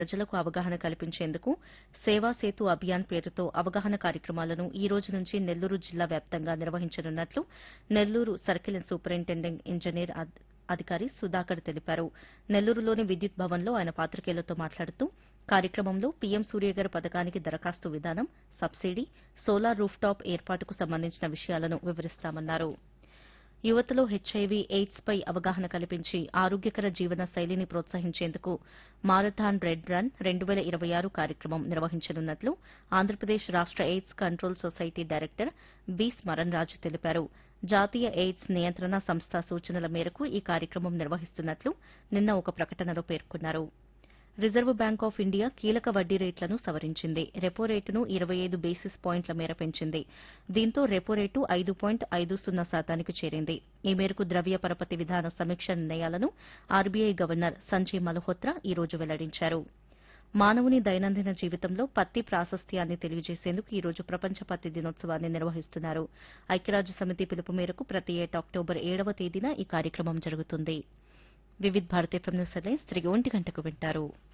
ప్రజలకు అవగాహన కల్పించేందుకు సేవా సేతు అభియాన్ పేరుతో అవగాహన కార్యక్రమాలను ఈ రోజు నుంచి నెల్లూరు జిల్లా వ్యాప్తంగా నిర్వహించనున్నట్లు నెల్లూరు సర్కిల్ సూపరింటెండెంట్ ఇంజనీర్ అద్- అధికారి సుధాకర్ తెలిపారు నెల్లూరులోని విద్యుత్ భవన్లో ఆయన పాత్రికేయులతో మాట్లాడుతూ కార్యక్రమంలో పీఎం సూర్యగర్ పథకానికి దరఖాస్తు విధానం సబ్సిడీ సోలార్ రూఫ్టాప్ ఏర్పాటుకు సంబంధించిన విషయాలను వివరిస్తామన్నారు యువతలో హెచ్ఐవి ఎయిడ్స్ పై అవగాహన కల్పించి ఆరోగ్యకర జీవన శైలిని ప్రోత్సహించేందుకు మారథాన్ రెడ్ రన్ రెండు వేల ఇరవై ఆరు కార్యక్రమం నిర్వహించనున్నట్లు ఆంధ్రప్రదేశ్ రాష్ట AIDS control society director B Smaran Raju తెలిపారు జాతీయ ఎయిడ్స్ నియంత్రణ సంస్థ సూచనల మేరకు ఈ కార్యక్రమం నిర్వహిస్తున్నట్లు నిన్న ఒక ప్రకటనలో పేర్కొన్నారు రిజర్వ్ బ్యాంక్ ఆఫ్ ఇండియా కీలక వడ్డీ రేట్లను సవరించింది రెపో రేటును ఇరవై ఐదు బేసిస్ పాయింట్ల మేర పెంచింది దీంతో రెపో రేటు ఐదు పాయింట్ ఐదు సున్నా శాతానికి చేరింది ఈ మేరకు ద్రవ్య పరపతి విధాన సమీక్ష నిర్ణయాలను ఆర్బీఐ గవర్నర్ సంజయ్ మల్హోత్రా ఈ రోజు వెల్లడించారు మానవుని దైనందిన జీవితంలో పత్తి ప్రాశస్త్యాన్ని తెలియజేసేందుకు ఈ రోజు ప్రపంచ పత్తి దినోత్సవాన్ని నిర్వహిస్తున్నారు ఐక్యరాజ్య సమితి పిలుపు మేరకు ప్రతి ఏటా అక్టోబర్ ఏడవ తేదీన ఈ కార్యక్రమం జరుగుతుంది Vividh Bharati FM news headlines తిరిగి ఒంటి గంటకు వింటారు